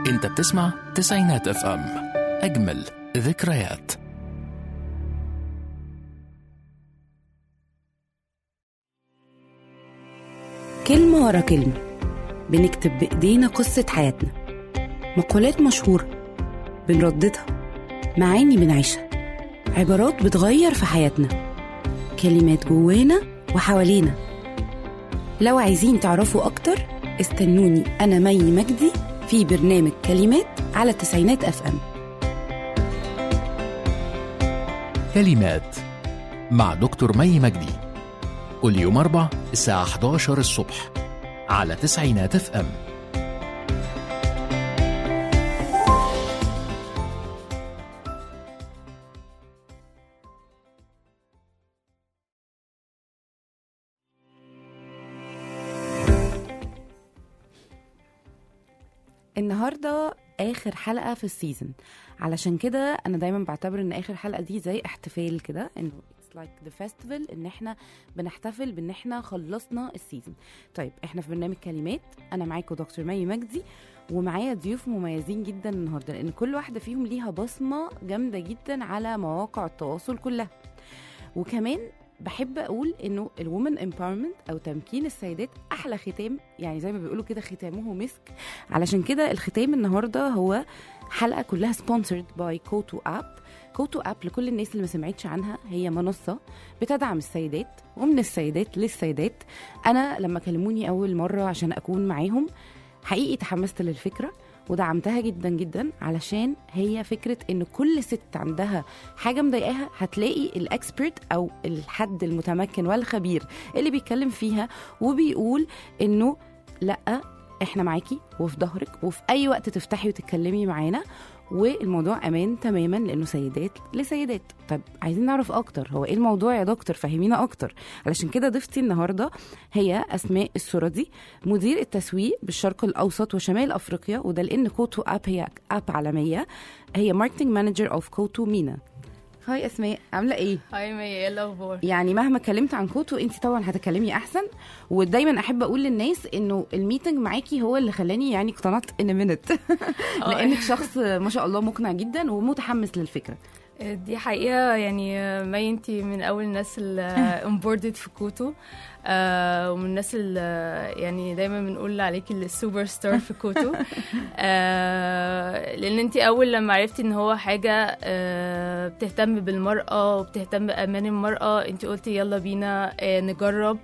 انت بتسمع تسعينات اف ام اجمل ذكريات كلمة ورا كلمة بنكتب بإيدينا قصة حياتنا مقولات مشهورة بنرددها معاني بنعيشها عبارات بتغير في حياتنا كلمات جوانا وحوالينا لو عايزين تعرفوا أكتر استنوني أنا مي مجدي في برنامج كلمات على تسعينات أف أم كلمات مع دكتور مي مجدي كل يوم أربع الساعة 11 الصبح على تسعينات اف ام النهارده اخر حلقه في السيزون علشان كده انا دايما بعتبر ان اخر حلقه دي زي احتفال كده انه اتس لايك ذا فيستيفال ان احنا بنحتفل بان احنا خلصنا السيزون طيب احنا في برنامج كلمات انا معاكم دكتور مي مجدي ومعايا ضيوف مميزين جدا النهارده لان كل واحده فيهم ليها بصمه جامده جدا على مواقع التواصل كلها وكمان بحب اقول انه الومن امباورمنت او تمكين السيدات احلى ختام يعني زي ما بيقولوا كده ختامه مسك علشان كده الختام النهارده هو حلقه كلها سبونسرد باي كوتو اب كوتو اب لكل الناس اللي ما سمعتش عنها هي منصه بتدعم السيدات ومن السيدات للسيدات انا لما كلموني اول مره عشان اكون معاهم حقيقي تحمست للفكره ودعمتها جدا جدا علشان هي فكره ان كل ست عندها حاجه مضايقاها هتلاقي الاكسبرت او الحد المتمكن والخبير اللي بيتكلم فيها وبيقول انه لا احنا معاكي وفي ظهرك وفي اي وقت تفتحي وتتكلمي معانا والموضوع امان تماما لانه سيدات لسيدات طب عايزين نعرف اكتر هو ايه الموضوع يا دكتور فهمينا اكتر علشان كده ضيفتي النهارده هي اسماء السردي مدير التسويق بالشرق الاوسط وشمال افريقيا وده لان كوتو اب هي اب عالميه هي ماركتنج مانجر اوف كوتو مينا هاي اسماء عامله ايه هاي مي ايه الاخبار يعني مهما اتكلمت عن كوتو انت طبعا هتكلمي احسن ودايما احب اقول للناس انه الميتنج معاكي هو اللي خلاني يعني اقتنعت ان منت لانك شخص ما شاء الله مقنع جدا ومتحمس للفكره دي حقيقة يعني مي انتي من أول الناس اللي امبوردد في كوتو آه ومن الناس اللي يعني دايما بنقول عليكي السوبر ستار في كوتو آه لأن انتي أول لما عرفتي إن هو حاجة آه بتهتم بالمرأة وبتهتم بأمان المرأة انتي قلتي يلا بينا آه نجرب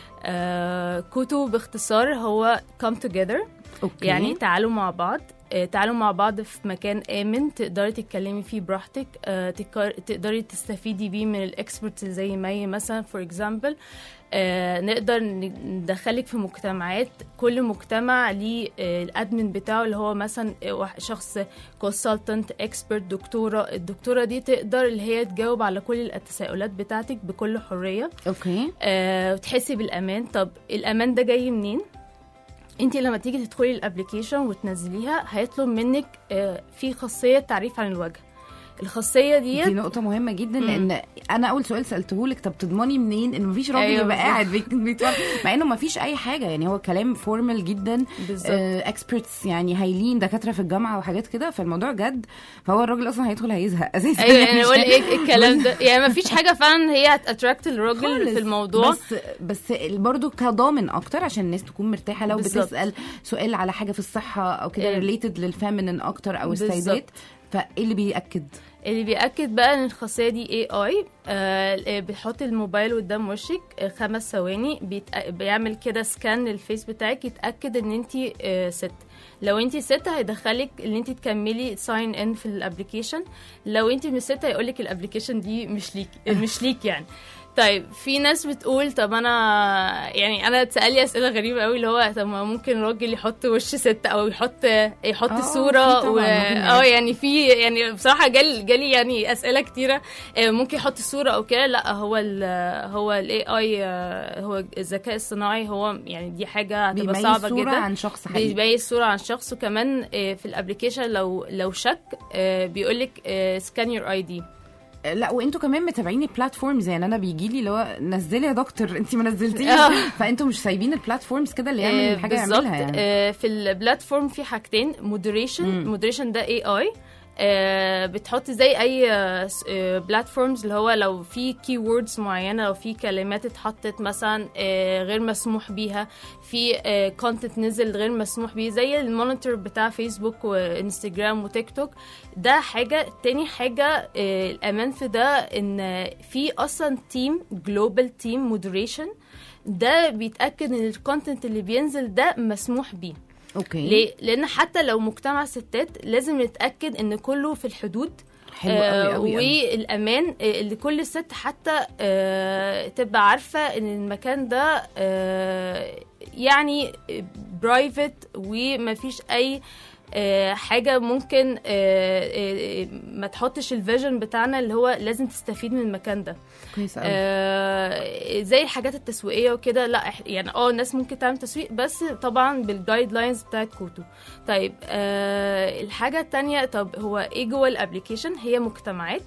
آه كوتو باختصار هو come together اوكي يعني تعالوا مع بعض آه، تعالوا مع بعض في مكان آمن تقدري تتكلمي فيه براحتك آه، تكر- تقدري تستفيدي بيه من الاكسبرتس زي مي مثلا فور اكزامبل نقدر ن- ندخلك في مجتمعات كل مجتمع ليه آه، الادمن بتاعه اللي هو مثلا آه، واحد- شخص كونسلتنت اكسبرت دكتوره الدكتوره دي تقدر اللي هي تجاوب على كل التساؤلات بتاعتك بكل حريه اوكي آه، وتحسي بالامان طب الامان ده جاي منين انت لما تيجي تدخلي الابلكيشن وتنزليها هيطلب منك آه، في خاصيه تعريف عن الوجه الخاصيه دي دي نقطة مهمة جدا لأن أنا أول سؤال سألته لك طب تضمني منين إن مفيش راجل أيوة يبقى بالظبط. قاعد بيت- بيتفرج مع إنه مفيش أي حاجة يعني هو كلام فورمال جدا بالظبط اكسبرتس يعني هايلين دكاترة في الجامعة وحاجات كده فالموضوع جد فهو الراجل أصلا هيدخل هيزهق أساسا ايوه يعني مش- اقول ايه الكلام ده يعني ما فيش حاجه فعلا هي هتاتراكت الراجل خالص. في الموضوع بس بس برضه كضامن اكتر عشان الناس تكون مرتاحه لو بالظبط. بتسال سؤال على حاجه في الصحه او كده إيه. ريليتد للفيمينين اكتر او بالظبط. السيدات فايه اللي بياكد اللي بيأكد بقى ان الخاصية دي اي اي آه بتحط الموبايل قدام وشك آه خمس ثواني بيتأ... بيعمل كده سكان للفيس بتاعك يتأكد ان انت آه ست لو انت ست هيدخلك ان انت تكملي ساين ان في الابلكيشن لو انت مش ست هيقولك الابلكيشن دي مش ليك مش ليك يعني طيب في ناس بتقول طب انا يعني انا اتسالي اسئله غريبه قوي اللي هو طب ما ممكن راجل يحط وش ست او يحط يحط آه، صوره في و... طبعاً، ممكن اه يعني في يعني بصراحه جالي جالي يعني اسئله كتيره آه، ممكن يحط صوره او كده لا هو ال هو الاي اي هو الذكاء الصناعي هو يعني دي حاجه هتبقى بيميز صعبه صوره جدا عن شخص حقيقي بيميز صوره عن شخص وكمان آه، في الابلكيشن لو لو شك بيقول لك سكان يور اي دي لا وانتوا كمان متابعين البلاتفورمز يعني انا بيجي لي اللي هو نزلي يا دكتور انت ما نزلتيش آه. فانتوا مش سايبين البلاتفورمز كده اللي آه، يعمل حاجه بالظبط يعملها يعني آه، في البلاتفورم في حاجتين مودريشن مودريشن ده اي اي بتحط زي اي بلاتفورمز اللي هو لو في كي ووردز معينه لو في كلمات اتحطت مثلا آه، غير مسموح بيها في كونتنت نزل غير مسموح بيه زي المونيتور بتاع فيسبوك وانستجرام وتيك توك ده حاجه تاني حاجه آه، الامان في ده ان في اصلا تيم جلوبال تيم مودريشن ده بيتاكد ان الكونتنت اللي بينزل ده مسموح بيه اوكي ليه لان حتى لو مجتمع ستات لازم نتاكد ان كله في الحدود حلو قوي قوي قوي. والامان آه، اللي كل ست حتى آه، تبقى عارفه ان المكان ده آه، يعني برايفت ومفيش اي آه، حاجه ممكن آه، آه، آه، ما تحطش الفيجن بتاعنا اللي هو لازم تستفيد من المكان ده كويس قوي آه، زي الحاجات التسويقيه وكده لا إح- يعني اه الناس ممكن تعمل تسويق بس طبعا بالجايد لاينز بتاعت كوتو طيب آه الحاجه التانية طب هو ايه جوه الابلكيشن هي مجتمعات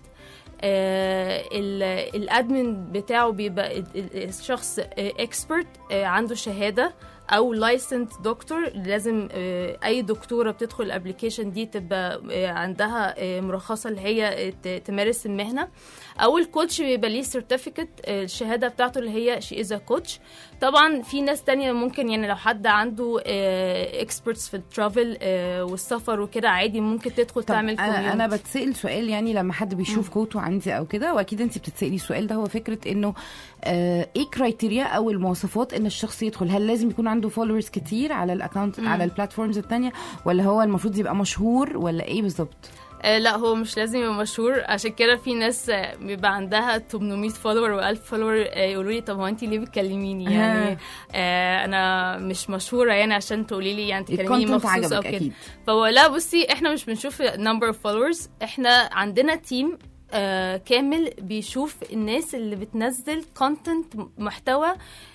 آه ال- الادمن بتاعه بيبقى ال- ال- الشخص اكسبرت عنده شهاده او لايسنس دكتور لازم آه، اي دكتوره بتدخل الابلكيشن دي تبقى آه، عندها آه، مرخصه اللي هي آه، ت- تمارس المهنه او الكوتش بيبقى ليه سيرتيفيكت الشهاده بتاعته اللي هي شي از كوتش طبعا في ناس تانية ممكن يعني لو حد عنده اكسبرتس في الترافل والسفر وكده عادي ممكن تدخل طب تعمل انا انا community. بتسال سؤال يعني لما حد بيشوف كوتو عندي او كده واكيد انت بتتسالي السؤال ده هو فكره انه آه ايه كرايتيريا او المواصفات ان الشخص يدخل هل لازم يكون عنده فولورز كتير على الاكونت على البلاتفورمز التانية ولا هو المفروض يبقى مشهور ولا ايه بالظبط آه لا هو مش لازم يبقى مشهور عشان كده في ناس آه، بيبقى عندها 800 فولور و1000 فولور يقولوا لي طب هو انت ليه بتكلميني يعني آه انا مش مشهوره يعني عشان تقولي لي يعني تكلميني الكونتنت مخصوص او عجبك كده اكيد فهو لا بصي احنا مش بنشوف نمبر اوف فولورز احنا عندنا تيم آه كامل بيشوف الناس اللي بتنزل كونتنت محتوى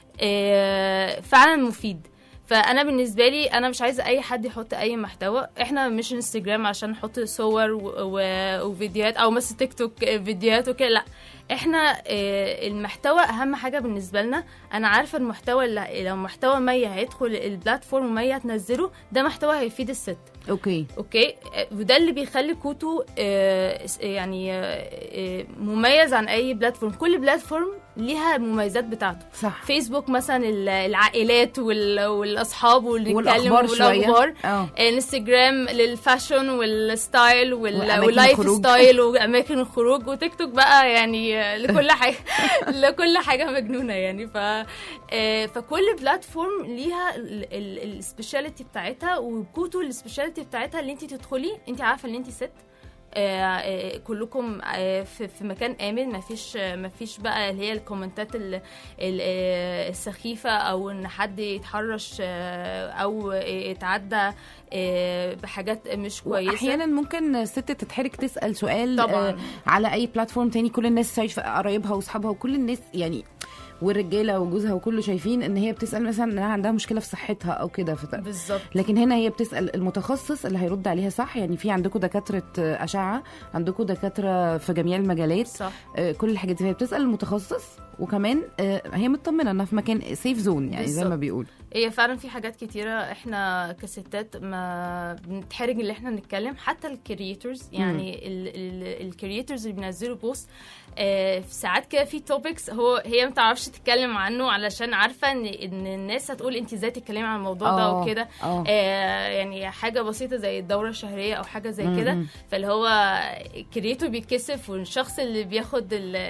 آه فعلا مفيد فانا بالنسبه لي انا مش عايزه اي حد يحط اي محتوى احنا مش انستجرام عشان نحط صور و- و- وفيديوهات او مثلا تيك توك فيديوهات وكده لا احنا آه، المحتوى اهم حاجه بالنسبه لنا انا عارفه المحتوى اللي لو محتوى مية هيدخل البلاتفورم ومية هتنزله ده محتوى هيفيد الست اوكي اوكي آه، وده اللي بيخلي كوتو آه، س- يعني آه، آه، مميز عن اي بلاتفورم كل بلاتفورم ليها المميزات بتاعته صح فيسبوك مثلا ال- العائلات وال- والاصحاب واللي نتكلم والاخبار شويه والاخبار اه انستجرام للفاشن والستايل وال- وأماكن واللايف الخروج. ستايل واماكن الخروج وتيك توك بقى يعني آه، لكل حاجه لكل حاجه مجنونه يعني ف آه، فكل بلاتفورم ليها السبيشاليتي بتاعتها وكوتو السبيشاليتي بتاعتها اللي انت تدخلي انت عارفه ان انت ست آه، آه، كلكم آه، في في مكان امن ما فيش ما فيش بقى اللي هي الكومنتات ال- ال- آه، السخيفه او ان حد يتحرش آه، او يتعدى آه، بحاجات مش كويسه احيانا ممكن ست تتحرك تسال سؤال طبعاً. آه على اي بلاتفورم تاني كل الناس شايفه قرايبها واصحابها وكل الناس يعني والرجاله وجوزها وكله شايفين ان هي بتسال مثلا انها عندها مشكله في صحتها او كده فت... بالظبط لكن هنا هي بتسال المتخصص اللي هيرد عليها صح يعني في عندكم دكاتره آه، اشعه عندكم دكاتره في جميع المجالات صح آه، كل الحاجات دي فهي بتسال المتخصص وكمان آه، هي مطمنه انها في مكان سيف زون يعني زي ما بالظبط. بيقول هي فعلا في حاجات كتيرة احنا كستات ما بنتحرج ان احنا نتكلم حتى الكرييترز يعني الكرييترز اللي بينزلوا بوست آه في ساعات كده في توبكس هو هي ما تعرفش تتكلم عنه علشان عارفه ان ان الناس هتقول انت ازاي تتكلمي عن الموضوع ده آه، وكده اه آه يعني حاجه بسيطه زي الدوره الشهريه او حاجه زي كده مم. فاللي هو الكرييتور بيتكسف والشخص اللي بياخد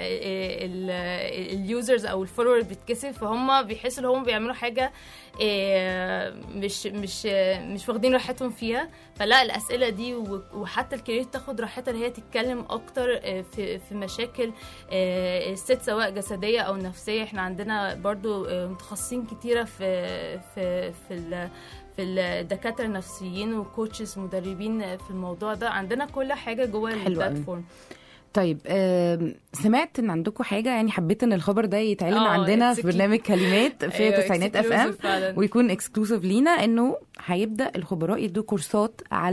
اليوزرز او الفولور بيتكسف فهم بيحسوا ان هم بيعملوا حاجه آه، مش مش آه، مش واخدين راحتهم فيها فلا الاسئله دي و- وحتى الكرييتور تاخد راحتها ان هي تتكلم اكتر آه، في في مشاكل آه، الست سواء جسديه او نفسيه احنا عندنا برضو آه، متخصصين كتيره في في في ال- في الدكاتره النفسيين وكوتشز مدربين في الموضوع ده عندنا كل حاجه جوه حلو قوي. البلاتفورم طيب آم، سمعت ان عندكم حاجه يعني حبيت ان الخبر ده يتعلن آه، عندنا it's في a برنامج كلمات في أيوة، تسعينات اف ام exclusive فعلاً. ويكون اكسكلوسيف لينا انه هيبدا الخبراء يدوا كورسات على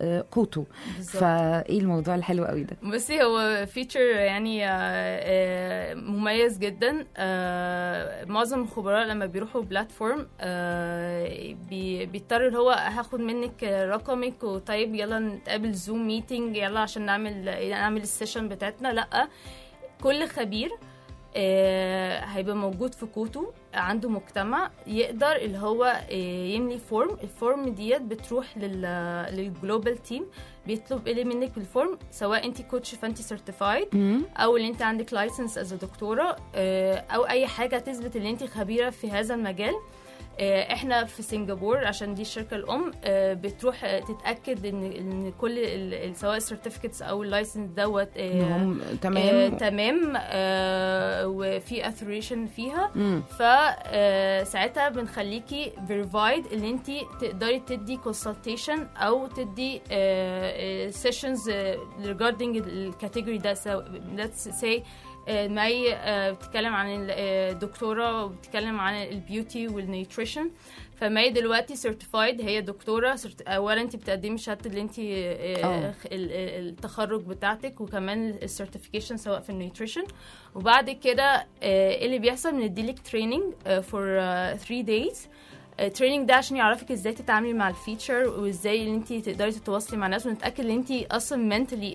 آه، كوتو بالظبط فايه الموضوع الحلو قوي ده بصي هو فيتشر يعني آه، آه، مميز جدا آه، معظم الخبراء لما بيروحوا بلاتفورم آه، بي- بيضطر اللي هو هاخد منك رقمك وطيب يلا نتقابل زوم ميتنج يلا عشان نعمل نعمل السيشن بتاعتنا لا كل خبير آه، هيبقى موجود في كوتو عنده مجتمع يقدر اللي هو آه، يملي فورم الفورم ديت بتروح لل للجلوبال تيم بيطلب ايه منك بالفورم سواء انت كوتش فانت سيرتيفايد مم. او اللي انت عندك لايسنس از دكتوره آه، او اي حاجه تثبت ان انت خبيره في هذا المجال آه، احنا في سنغافور عشان دي الشركه الام آه، بتروح آه، تتاكد ان ان كل ال- ال- سواء السيرتيفيكتس او اللايسنس دوت آه، هم آه، تمام تمام آه، وفي اثوريشن فيها مم. فساعتها بنخليكي فيريفايد اللي انت تقدري تدي كونسلتيشن او تدي سيشنز ريجاردنج الكاتيجوري ده ليتس سي ماي آه، بتتكلم عن ال- آه، الدكتوره وبتتكلم عن البيوتي والنيوتريشن فماي دلوقتي سيرتيفايد هي دكتوره certi- اولا انت بتقدمي شهاده اللي انت آه. التخرج بتاعتك وكمان السيرتيفيكيشن سواء في النيوتريشن وبعد كده آه، ايه اللي بيحصل بنديلك تريننج فور 3 دايز التريننج ده عشان يعرفك ازاي تتعاملي مع الفيتشر وازاي ان انت تقدري تتواصلي مع الناس ونتاكد ان انت اصلا منتلي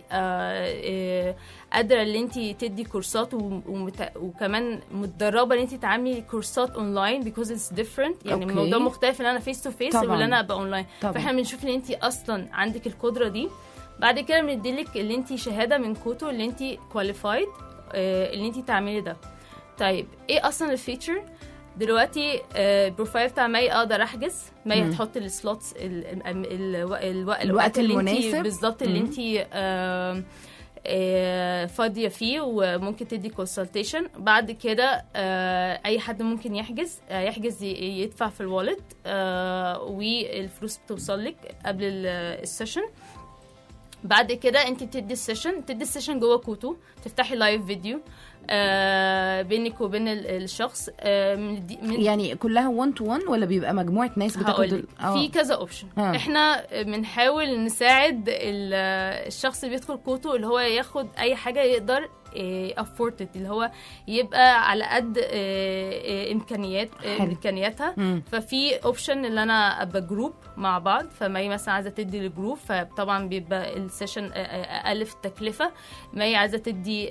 قادره ان انت تدي كورسات و- ومت... وكمان متدربه ان انت تعملي كورسات اونلاين because it's different يعني أوكي. الموضوع مختلف ان انا فيس تو فيس طبعاً. ولا انا ابقى اونلاين طبعاً. فاحنا بنشوف ان انت اصلا عندك القدره دي بعد كده بنديلك اللي انت شهاده من كوتو اللي انت كواليفايد اللي انت تعملي ده طيب ايه اصلا الفيتشر دلوقتي آه، البروفايل بتاع ماي اقدر احجز ماي مم. هتحط السلوتس ال- ال- ال- الو- الو- الوقت الوقت اللي انت المناسب. بالظبط اللي مم. انت آه، آه، فاضيه فيه وممكن تدي كونسلتيشن بعد كده آه، اي حد ممكن يحجز آه، يحجز ي- يدفع في الوالت آه، والفلوس بتوصل لك قبل ال- السيشن بعد كده انت بتدي السيشن تدي السيشن جوه كوتو تفتحي لايف فيديو آه بينك وبين ال- الشخص آه من دي من يعني كلها 1 تو 1 ولا بيبقى مجموعه ناس بتاخد هقولك ال- آه. في كذا اوبشن آه. احنا بنحاول نساعد ال- الشخص اللي بيدخل كوتو اللي هو ياخد اي حاجه يقدر افورت اللي هو يبقى على قد آه، آه، امكانيات آه، حلو. امكانياتها مم. ففي اوبشن اللي انا ابقى جروب مع بعض فماي مثلا عايزه تدي للجروب فطبعا بيبقى السيشن اقل في التكلفه ماي عايزه تدي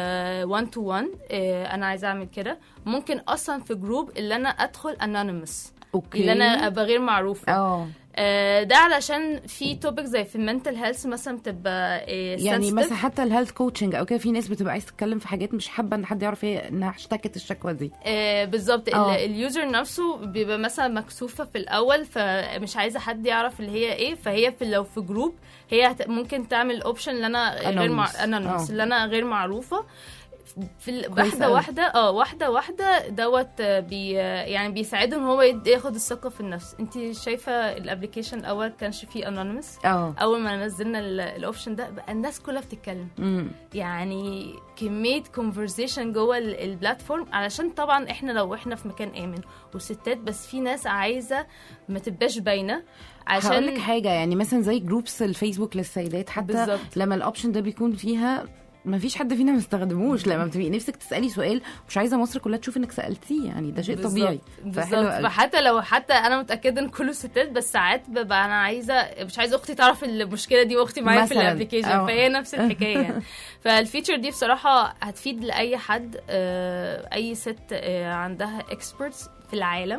1 تو 1 انا عايزه اعمل كده ممكن اصلا في جروب اللي انا ادخل انونيمس اوكي اللي انا ابقى غير معروفه اه آه، ده علشان في توبيك زي في المنتل هيلث مثلا بتبقى آه، يعني sensitive. مثلا حتى الهيلث كوتشنج او كده في ناس بتبقى عايز تتكلم في حاجات مش حابه ان حد يعرف هي انها اشتكت الشكوى دي آه، بالظبط ال- آه. اليوزر نفسه بيبقى مثلا مكسوفه في الاول فمش عايزه حد يعرف اللي هي ايه فهي في لو في جروب هي هت- ممكن تعمل اوبشن اللي انا غير مع Anonymous. anonymous آه. اللي انا غير معروفه في ال- كويس واحده أوي. واحده اه واحده واحده دوت آه، بي آه، يعني بيساعده ان هو يد- ياخد الثقه في النفس انت شايفه الابلكيشن الاول كانش فيه anonymous اه اول ما نزلنا ال- الاوبشن ده بقى الناس كلها بتتكلم امم يعني كمية كونفرزيشن جوه ال- البلاتفورم علشان طبعا احنا لو احنا في مكان امن وستات بس في ناس عايزة ما تبقاش باينة هقول لك عشان حاجه يعني مثلا زي جروبس الفيسبوك للسيدات حتى بالظبط. لما الاوبشن ده بيكون فيها ما فيش حد فينا ما استخدموش لما بتبقي نفسك تسالي سؤال مش عايزه مصر كلها تشوف انك سالتيه يعني ده شيء طبيعي فحلو بالظبط قوي. فحتى لو حتى انا متاكده ان كله ستات بس ساعات ببقى انا عايزه مش عايزه اختي تعرف المشكله دي واختي معايا في مثلاً. الابلكيشن أو. فهي نفس الحكايه يعني فالفيتشر دي بصراحه هتفيد لاي حد آه، اي ست آه، عندها اكسبرتس في العالم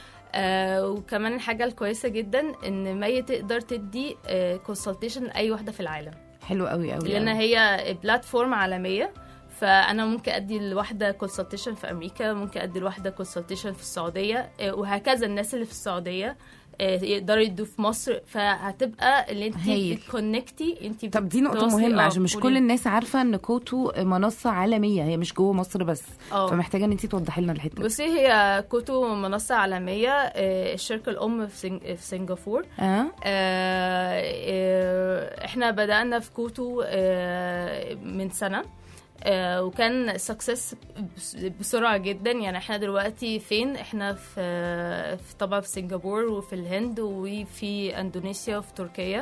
آه وكمان الحاجه الكويسه جدا ان مي تقدر تدي كونسلتيشن لاي واحده في العالم حلو قوي قوي لان قوي. هي بلاتفورم عالميه فانا ممكن ادي لواحده كونسلتيشن في امريكا ممكن ادي لواحده كونسلتيشن في السعوديه آه، وهكذا الناس اللي في السعوديه آه، يقدروا يدوا في مصر فهتبقى اللي انت هايل. بتكونكتي انت طب دي نقطة بتتواصلي- مهمة آه، عشان مش قولي. كل الناس عارفة ان كوتو منصة عالمية هي مش جوه مصر بس اه فمحتاجة ان انت توضحي لنا الحتة دي. بصي هي كوتو منصة عالمية آه، الشركة الأم في سنج- في سنغافور اه آه، آه، احنا بدأنا في كوتو آه، من سنة آه، وكان سكسس بسرعة جدا يعني احنا دلوقتي فين احنا في, في طبعا في سنغافور وفي الهند وفي اندونيسيا وفي تركيا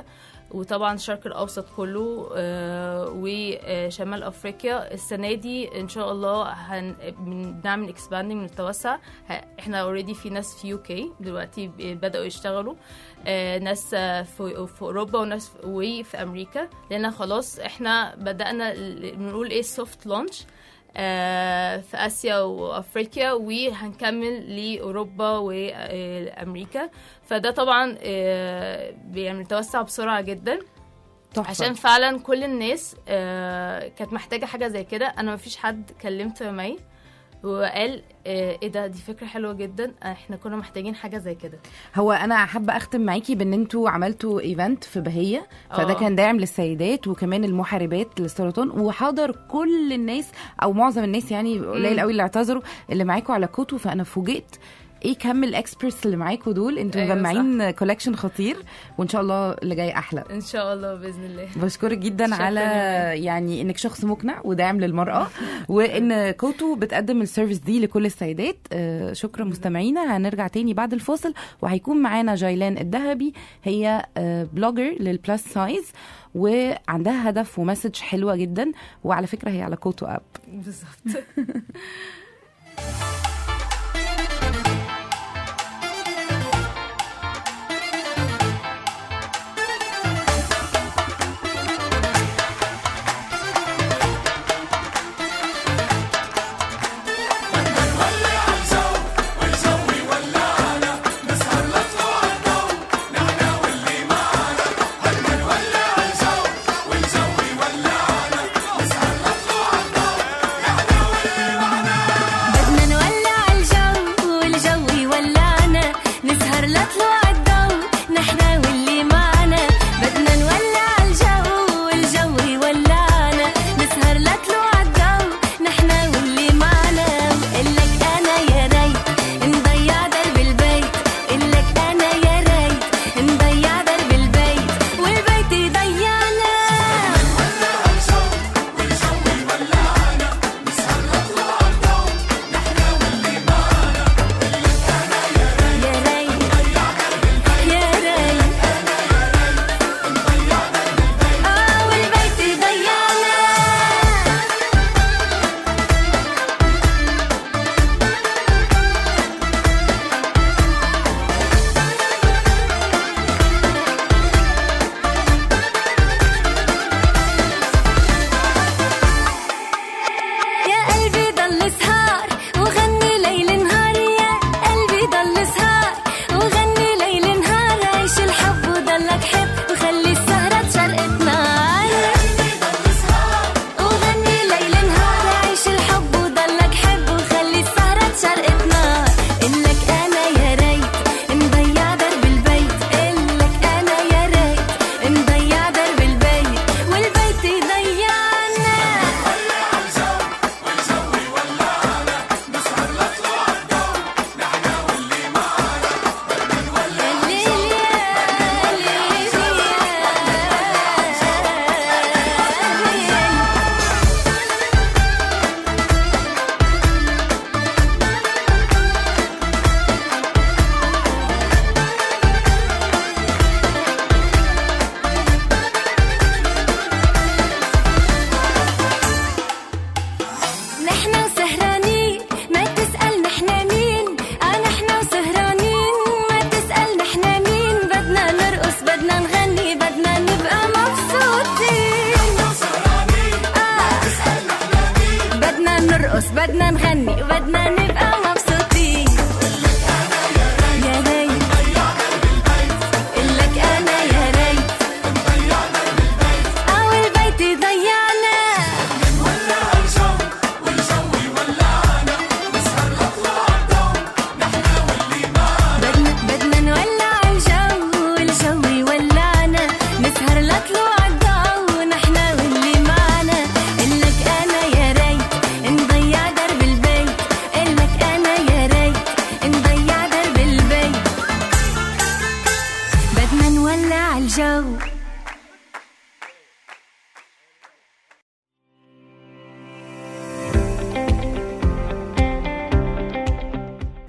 وطبعا الشرق الاوسط كله آه، وشمال افريقيا السنه دي ان شاء الله هن بنعمل اكسباندنج بنتوسع ه- احنا اوريدي في ناس في يو كي دلوقتي ب- بداوا يشتغلوا آه، ناس آه، في في اوروبا وناس في- وفي امريكا لان خلاص احنا بدانا ال- بنقول ايه سوفت لانش في اسيا وافريقيا وهنكمل لاوروبا وامريكا فده طبعا آه، بيعمل توسع بسرعه جدا تحفة. عشان فعلا كل الناس آه، كانت محتاجه حاجه زي كده انا مفيش حد كلمت مي وقال آه، ايه ده دي فكره حلوه جدا احنا كنا محتاجين حاجه زي كده هو انا حابه اختم معاكي بان انتوا عملتوا ايفنت في بهيه فده آه. كان داعم للسيدات وكمان المحاربات للسرطان وحضر كل الناس او معظم الناس يعني قليل مم. قوي اللي اعتذروا اللي معاكوا على كوتو فانا فوجئت ايه كم الاكسبرتس اللي معاكوا دول انتوا أيوة مجمعين كولكشن خطير وان شاء الله اللي جاي احلى ان شاء الله باذن الله بشكرك جدا شكراً على يا يعني انك شخص مقنع وداعم للمراه وان كوتو بتقدم السيرفيس دي لكل السيدات آه، شكرا مستمعينا هنرجع تاني بعد الفاصل وهيكون معانا جايلان الذهبي هي آه، بلوجر للبلس سايز وعندها هدف ومسج حلوه جدا وعلى فكره هي على كوتو اب بالظبط بدنا نولع الجو والجو يولعنا نسهر لطلوع الضو نحنا واللي معنا بدنا نولع الجو والجو يولعنا نسهر لطلوع الضو نحنا واللي معنا وقلك انا يا ريت نضيع درب البيت قلك انا يا ريت نضيع درب البيت والبيت يضيعنا يا ريت يا ريت اه والبيت ضيعنا يا قلبي ضل سهار وغني ليل نهار يا قلبي ضل سهار وغني ليل نهار عيش الحب وضلك حب وخلي السهرة تشرقت نار وغني ليل نهار عيش الحب وضلك حب وخلي السهرة تشرقت نار إلك أنا يا ريت نضيع درب البيت إلك أنا يا ريت نضيع درب البيت والبيت يضيعنا نحنا وسهرانين ما تسأل نحنا مين آه نحنا وسهرانين ما تسأل نحنا مين بدنا نرقص بدنا نغني بدنا نبقى مبسوطين آه بدنا نرقص بدنا نغني وبدنا نبقى مبسوطين يا ريت قلك أنا يا ريت أو البيت يضيعنا بدنا بدنا نولع الجو والجو يولعنا نسهر لطلوع الضو نحنا واللي معنا إلك أنا يا ريت نضيع درب البيت إلك أنا يا ريت نضيع درب البيت بدنا نولع الجو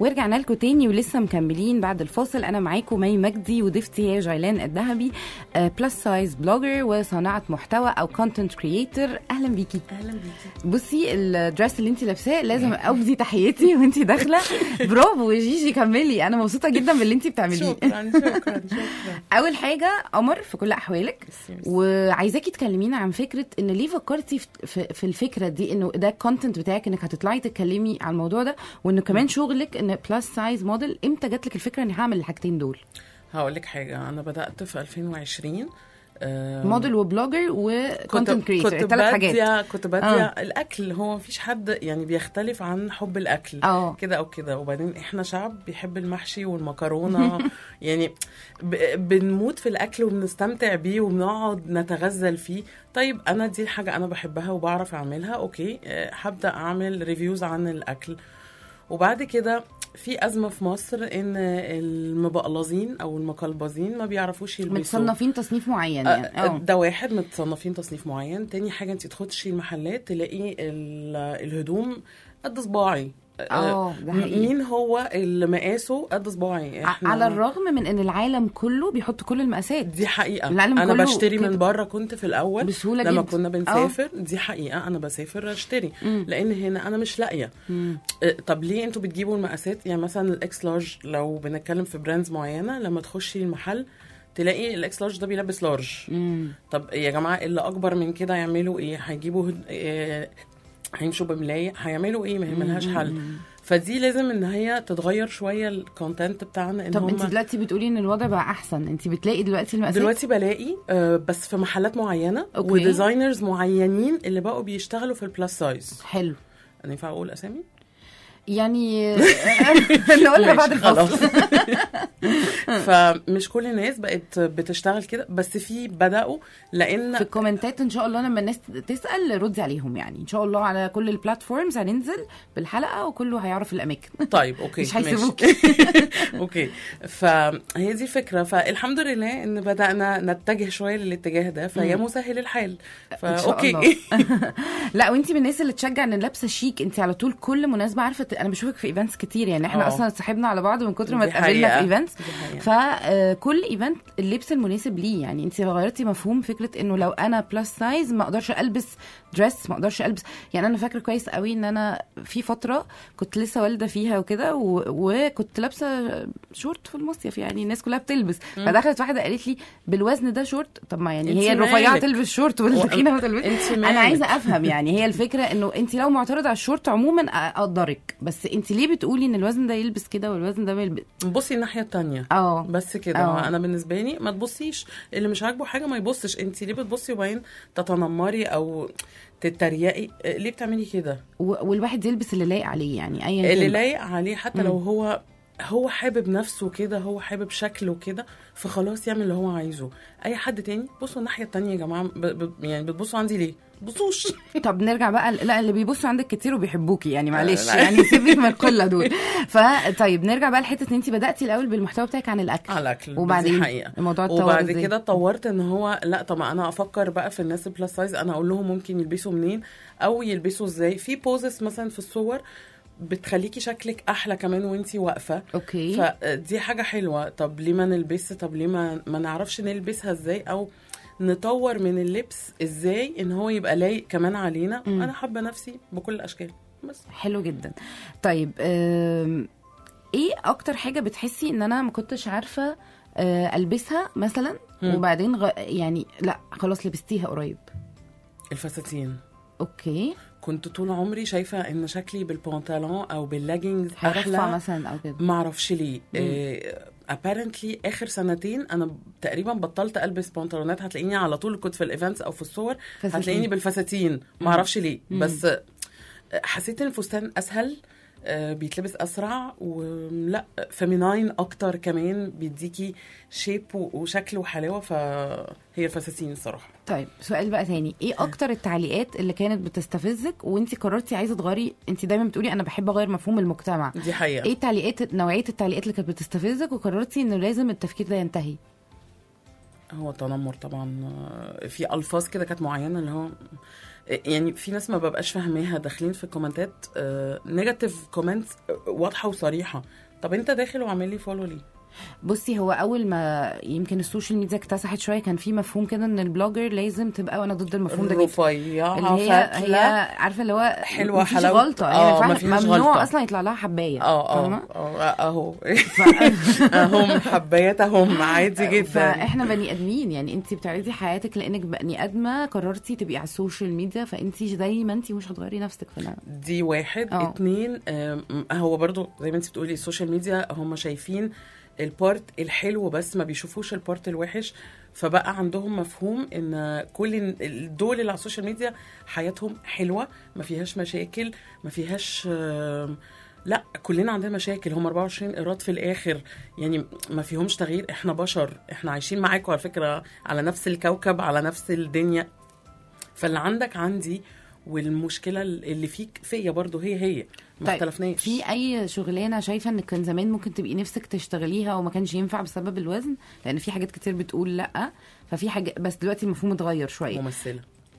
ورجعنا لكم تاني ولسه مكملين بعد الفاصل انا معاكم مي مجدي وضيفتي هي جيلان الذهبي بلس سايز بلوجر وصانعه محتوى او كونتنت كريتور اهلا بيكي اهلا بيكي بصي الدرس اللي انت لابساه لازم ابدي تحياتي وانت داخله برافو يا جيجي كملي انا مبسوطه جدا باللي انت بتعمليه شكرا شكرا شكرا اول حاجه قمر في كل احوالك وعايزاكي تكلمينا عن فكره ان ليه فكرتي في- في, في الفكره دي انه ده الكونتنت بتاعك انك هتطلعي تتكلمي عن الموضوع ده وانه كمان شغلك ان بلس سايز موديل امتى جات لك الفكره اني هعمل الحاجتين دول هقول لك حاجه انا بدات في 2020 آم، موديل وبلوجر وكونتنت كريتور كنت ثلاث حاجات بادية كنت بادية آه. الاكل هو مفيش حد يعني بيختلف عن حب الاكل اه كده او كده وبعدين احنا شعب بيحب المحشي والمكرونه يعني ب- بنموت في الاكل وبنستمتع بيه وبنقعد نتغزل فيه طيب انا دي حاجه انا بحبها وبعرف اعملها اوكي آه، هبدا اعمل ريفيوز عن الاكل وبعد كده في ازمه في مصر ان المبقلظين او المقلبزين ما بيعرفوش يلبسوا متصنفين تصنيف معين يعني آه، اه ده واحد متصنفين تصنيف معين تاني حاجه انت تخشي المحلات تلاقي ال- الهدوم قد صباعي اه ده حقيقي مين هو اللي مقاسه قد صباعي ع- على الرغم من ان العالم كله بيحط كل المقاسات دي حقيقه العالم انا كله بشتري كده. من بره كنت في الاول بسهوله لما جدا كنا بنسافر دي حقيقه انا بسافر اشتري مم. لان هنا انا مش لاقيه مم. آه، طب ليه انتوا بتجيبوا المقاسات يعني مثلا الاكس لارج لو بنتكلم في براندز معينه لما تخشي المحل تلاقي الاكس لارج ده بيلبس لارج مم. طب يا جماعه اللي اكبر من كده يعملوا ايه هيجيبوا هد... آه، هيمشوا بملايه هيعملوا ايه ما هي ملهاش حل فدي لازم ان هي تتغير شويه الكونتنت بتاعنا ان طب انت هم دلوقتي بتقولي ان الوضع بقى احسن انت بتلاقي دلوقتي المقاسات دلوقتي بلاقي آه، بس في محلات معينه أوكي. وديزاينرز معينين اللي بقوا بيشتغلوا في البلس سايز حلو انا ينفع اقول اسامي يعني نقولها بعد ماشي، الفاصل فمش كل الناس بقت بتشتغل كده بس في بداوا لان في الكومنتات ان شاء الله لما الناس تسال ردي عليهم يعني ان شاء الله على كل البلاتفورمز هننزل بالحلقه وكله هيعرف الاماكن طيب اوكي مش ماشي. هيسيبوكي اوكي فهي دي الفكره فالحمد لله ان بدانا نتجه شويه للاتجاه ده فهي مم. مسهل الحال إن شاء فاوكي الله. لا وانت من الناس اللي تشجع ان لابسه شيك انت على طول كل مناسبه عارفه ت- انا بشوفك في ايفنتس كتير يعني احنا اه. اصلا اتصاحبنا على بعض من كتر ما دي اتقابلنا في حقيقة. ايفنتس دي حقيقة. فكل ايفنت اللبس المناسب ليه يعني انت غيرتي مفهوم فكره انه لو انا بلس سايز ما اقدرش البس دريس ما اقدرش البس يعني انا فاكره كويس قوي ان انا في فتره كنت لسه والده فيها وكده و... وكنت لابسه شورت في المصيف يعني الناس كلها بتلبس فدخلت واحده قالت لي بالوزن ده شورت طب ما يعني انت هي الرفيعه مالك؟ تلبس شورت والتخينه ما تلبس انت انا مالك؟ عايزه افهم يعني هي الفكره انه انت لو معترضه على الشورت عموما اقدرك بس انت ليه بتقولي ان الوزن ده يلبس كده والوزن ده ما يلبس بصي الناحيه التانية اه بس كده اه. انا بالنسبه لي ما تبصيش اللي مش عاجبه حاجه ما يبصش انت ليه بتبصي وبعدين تتنمري او تتريقي آه، ليه بتعملي كده و- والواحد يلبس اللي لايق عليه يعني ايا اللي كان لايق عليه حتى لو هو هو حابب نفسه كده هو حابب شكله كده فخلاص يعمل اللي هو عايزه اي حد تاني بصوا الناحيه التانية يا جماعه ب... ب... يعني بتبصوا عندي ليه بصوش طب نرجع بقى لا اللي بيبصوا عندك كتير وبيحبوكي يعني معلش لا. يعني سيبك من القله دول فطيب نرجع بقى لحته ان انت بداتي الاول بالمحتوى بتاعك عن الاكل على الاكل وبعدين دي حقيقه الموضوع اتطور وبعد إزاي؟ كده اتطورت ان هو لا طب انا افكر بقى في الناس البلس سايز انا اقول لهم ممكن يلبسوا منين او يلبسوا ازاي في بوزس مثلا في الصور بتخليكي شكلك احلى كمان وانتي واقفه اوكي فدي حاجه حلوه طب ليه ما نلبسها طب ليه ما, ما نعرفش نلبسها ازاي او نطور من اللبس ازاي ان هو يبقى لايق كمان علينا مم. انا حابه نفسي بكل الاشكال بس حلو جدا طيب آم، ايه اكتر حاجه بتحسي ان انا ما كنتش عارفه آه، البسها مثلا مم. وبعدين غ... يعني لا خلاص لبستيها قريب الفساتين اوكي كنت طول عمري شايفه ان شكلي بالبنطلون او باللاجينجز هيرفع احلى مثلا او كده ما اعرفش ليه ابارنتلي اخر سنتين انا تقريبا بطلت البس بنطلونات هتلاقيني على طول كنت في الايفنتس او في الصور فساتين. هتلاقيني بالفساتين ما اعرفش ليه بس حسيت ان الفستان اسهل آه، بيتلبس اسرع ولا فيميناين اكتر كمان بيديكي شيب وشكل وحلاوه فهي الفساتين الصراحه طيب سؤال بقى تاني ايه اكتر التعليقات اللي كانت بتستفزك وانت قررتي عايزه تغيري انت دايما بتقولي انا بحب اغير مفهوم المجتمع دي حقيقه ايه تعليقات نوعيه التعليقات اللي كانت بتستفزك وقررتي انه لازم التفكير ده ينتهي هو تنمر طبعا آه، في الفاظ كده كانت معينه اللي هو يعني في ناس ما ببقاش فاهماها داخلين في الكومنتات نيجاتيف كومنتس واضحه وصريحه طب انت داخل وعامل لي فولو ليه بصي هو اول ما يمكن السوشيال ميديا اكتسحت شويه كان في مفهوم كده ان البلوجر لازم تبقى وانا ضد المفهوم ده جدا رفيعه اللي هي فاتلة. هي عارفه اللي هو حلوة مفيش حلاوة. غلطه آه، يعني فاهمة؟ مفيش ممنوع غلطة. اصلا يطلع لها حبايه اه اه فاهمة؟ اه اهو اهم حبايات اهم عادي جدا فاحنا بني ادمين يعني انت بتعرضي حياتك لانك بني ادمه قررتي تبقي على السوشيال ميديا فانت زي ما انت مش هتغيري نفسك في العالم. دي واحد اه. اتنين آم، هو برضو زي ما انت بتقولي السوشيال ميديا هم شايفين البارت الحلو بس ما بيشوفوش البارت الوحش فبقى عندهم مفهوم ان كل ال- دول اللي على السوشيال ميديا حياتهم حلوه ما فيهاش مشاكل ما فيهاش آم، لا كلنا عندنا مشاكل هم 24 ايراد في الاخر يعني ما فيهمش تغيير احنا بشر احنا عايشين معاكم على فكره على نفس الكوكب على نفس الدنيا فاللي عندك عندي والمشكله اللي فيك فيا برضو هي هي ما طيب، اختلفناش في اي شغلانه شايفه ان كان زمان ممكن تبقي نفسك تشتغليها وما كانش ينفع بسبب الوزن لان في حاجات كتير بتقول لا ففي حاجه بس دلوقتي المفهوم اتغير شويه ممثله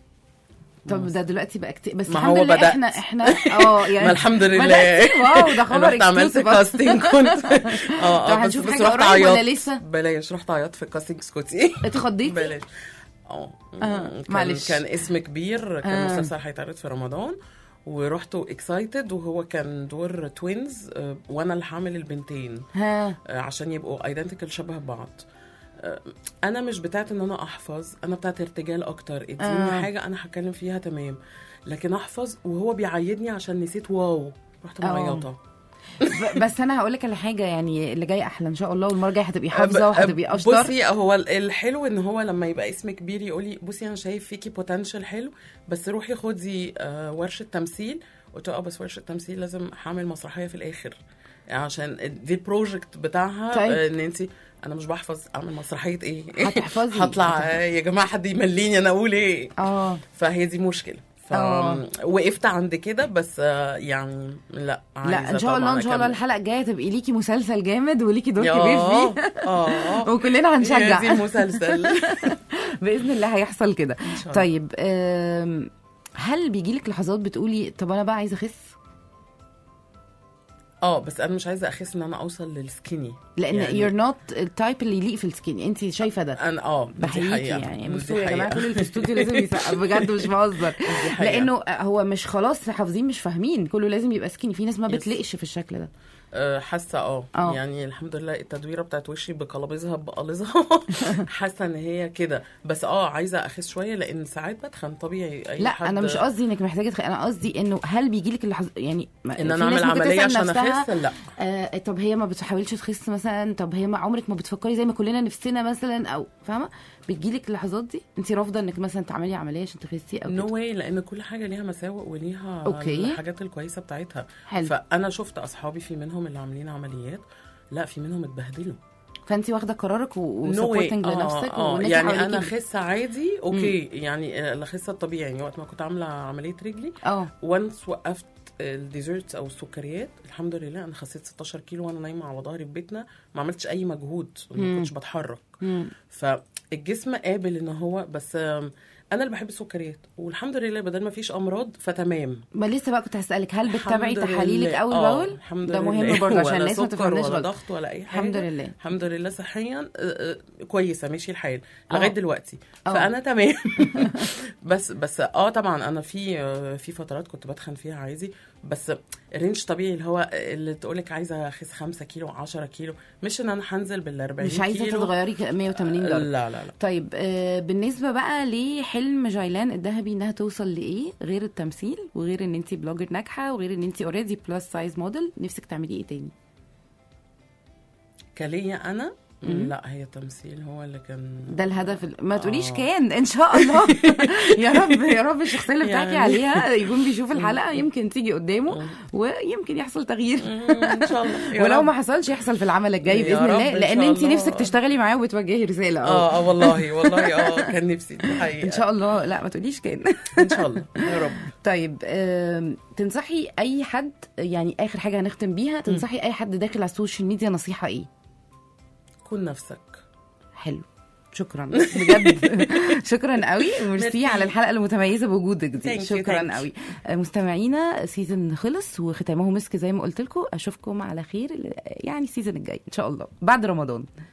طب ده دلوقتي بقى كتير بس ما الحمد هو لله بدأت. احنا احنا اه يعني ما الحمد لله بدأتي؟ واو ده خبر رحت عملت exclusive أصلاً. كاستنج كنت اه طب اه بس هنشوف بس حاجة رحت قريب ولا عيطت لسه؟ بلاش رحت عيطت في الكاستنج اسكتي اتخضيتي بلاش اه آه، كان معلش. كان اسم كبير كان آه. مسلسل هيتعرض في رمضان ورحت اكسايتد وهو كان دور توينز وانا اللي هعمل البنتين ها آه، عشان يبقوا ايدنتيكال شبه بعض آه، انا مش بتاعت ان انا احفظ انا بتاعت ارتجال اكتر اديني آه. حاجه انا هتكلم فيها تمام لكن احفظ وهو بيعيدني عشان نسيت واو رحت آه. معيطه ب- بس انا هقول لك على حاجه يعني اللي جاي احلى ان شاء الله والمره الجايه هتبقي حافظه وهتبقي اشطر بصي هو ال- الحلو ان هو لما يبقى اسم كبير يقولي بصي انا شايف فيكي بوتنشال حلو بس روحي خدي آه، ورشه تمثيل قلت له اه بس ورشه تمثيل لازم هعمل مسرحيه في الاخر عشان دي البروجكت بتاعها طيب. آه، ان انت انا مش بحفظ اعمل مسرحيه ايه هتحفظي. هطلع آه، يا جماعه حد يمليني انا اقول ايه اه فهي دي مشكله ف آه. وقفت عند كده بس آه، يعني لا لا عايزة ان شاء الله طبعاً ان شاء الله أكمل. الحلقه الجايه تبقي ليكي مسلسل جامد وليكي دور كبير اه فيه اه وكلنا هي دي هنشجع المسلسل باذن الله هيحصل كده إن شاء الله. طيب آم، هل بيجيلك لحظات بتقولي طب انا بقى عايزه اخس اه بس انا مش عايزه اخس ان انا اوصل للسكيني لان يعني- يور نوت التايب اللي يليق في السكيني انت شايفه ده انا اه دي بحييكي حقيقة. يعني دي بصوا يا جماعه حقيقة. كل اللي في الاستوديو لازم يسقف بجد مش بهزر حقيقة. لانه هو مش خلاص حافظين مش فاهمين كله لازم يبقى سكيني في ناس ما يس. بتلقش في الشكل ده آه، حاسه اه آه. يعني الحمد لله التدويره بتاعت وشي بقلبيزها بقليزها حاسه ان هي كده بس اه عايزه اخس شويه لان ساعات بتخن طبيعي اي لا حد انا مش قصدي انك محتاجه تخ... انا قصدي انه هل بيجي لك اللحظه يعني ما- ان في انا ناس اعمل ممكن عمليه تسأل عشان نفسها، اخس لا آه طب هي ما بتحاولش تخس مثلا طب هي ما عمرك ما بتفكري زي ما كلنا نفسنا مثلا او فاهمه بتجيلك اللحظات دي انت رافضه انك مثلا تعملي عمليه عشان تخسي او نو كده واي لان كل حاجه ليها مساوئ وليها أوكي. الحاجات الكويسه بتاعتها حلو فانا شفت اصحابي في منهم اللي عاملين عمليات لا في منهم اتبهدلوا فانت واخده قرارك No way. وسبورتنج آه، لنفسك آه والناس يعني حواليكي انا ب- خس عادي اوكي يعني آه، الخسه الطبيعي يعني وقت ما كنت عامله عمليه رجلي اه وانس وقفت الديزرتس او السكريات الحمد لله انا خسيت 16 كيلو وانا نايمه على ظهري في بيتنا ما عملتش اي مجهود ما مم. كنتش بتحرك مم. فالجسم قابل ان هو بس آم، انا اللي بحب السكريات والحمد لله بدل ما فيش امراض فتمام ما لسه بقى كنت هسالك هل الحمد بتتابعي لله. تحاليلك اول آه، باول الحمد ده لله مهم برضه عشان ولا الناس ما سكر تفهمناش ولا غلط ضغط ولا اي حاجه الحمد لله الحمد لله صحيا آه، آه، كويسه ماشي الحال آه. لغايه دلوقتي آه. فانا تمام بس بس اه طبعا انا في آه، في فترات كنت بتخن فيها عادي بس الرينج طبيعي اللي هو اللي تقولك عايزه اخس 5 كيلو 10 كيلو مش ان انا هنزل بال 40 مش عايزه كيلو تتغيري 180 درجه لا لا لا طيب آه بالنسبه بقى لحلم جايلان الذهبي انها توصل لايه غير التمثيل وغير ان انت بلوجر ناجحه وغير ان انت اوريدي بلس سايز موديل نفسك تعملي ايه تاني كليا انا مم. لا هي التمثيل هو اللي كان ده الهدف ال- ما تقوليش آه. كان ان شاء الله يا رب يا رب الشخصيه اللي بتحكي يعني. عليها يكون بيشوف الحلقه يمكن تيجي قدامه مم. ويمكن يحصل تغيير مم، ان شاء الله يا ولو رب. ما حصلش يحصل في العمل الجاي يا باذن رب الله إن لان شاء انت الله. نفسك تشتغلي معاه وبتوجهي رساله اه اه والله والله اه كان نفسي دي حقيقه ان شاء الله لا ما تقوليش كان ان شاء الله يا رب طيب آم، تنصحي اي حد يعني اخر حاجه هنختم بيها تنصحي اي حد داخل على السوشيال ميديا نصيحه ايه كن نفسك حلو شكرا بجد شكرا قوي وميرسي ميرسي. على الحلقه المتميزه بوجودك دي Thank you, شكرا thank you. قوي مستمعينا سيزون خلص وختامه مسك زي ما قلت لكم اشوفكم على خير يعني السيزون الجاي ان شاء الله بعد رمضان